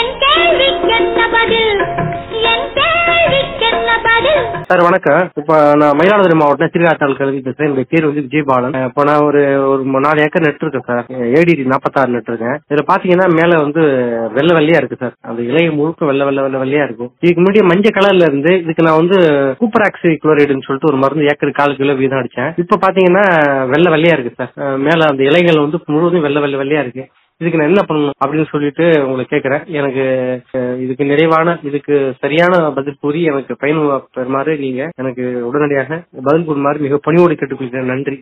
என் கேள்விக்கென்ன பதில் என் கேள்விக்கென்ன பதில் சார் வணக்கம் இப்ப நான் மயிலாடுதுறை மாவட்டம் திருகாத்தாளுக்கு பேசுறேன் என்னுடைய பேர் வந்து விஜயபாலன் இப்போ நான் ஒரு ஒரு மூ- நாலு ஏக்கர் நட்டுருக்கேன் சார் ஏடிடி நாற்பத்தாறு நட்டுருக்கேன் இதுல பாத்தீங்கன்னா மேல வந்து வெள்ளை வெள்ளையா இருக்கு சார் அந்த இலைய முழுக்க வெள்ளை வெள்ளை வெள்ளை வெள்ளையா இருக்கும் இதுக்கு முன்னாடி மஞ்சள் கலர்ல இருந்து இதுக்கு நான் வந்து சூப்பர் ஆக்சி குளோரைடுன்னு சொல்லிட்டு ஒரு மருந்து ஏக்கர் கால் கிலோ வீதம் அடிச்சேன் இப்ப பாத்தீங்கன்னா வெள்ளை வெள்ளையா இருக்கு சார் அஹ் மேல அந்த இலைகள் வந்து முழுவதும் வெள்ளை வெள்ளை வெள்ளையா இருக்கு இதுக்கு நான் என்ன பண்ணணும் அப்படின்னு சொல்லிட்டு உங்களை கேட்கறேன் எனக்கு அஹ், இதுக்கு நிறைவான இதுக்கு சரியான பதில் கூறி எனக்கு பயன் பெறுமாறு நீங்க எனக்கு உடனடியாக பதில் கூறுமாறு மிக பணிவோடு கேட்டுக்கொள்கிறேன் நன்றி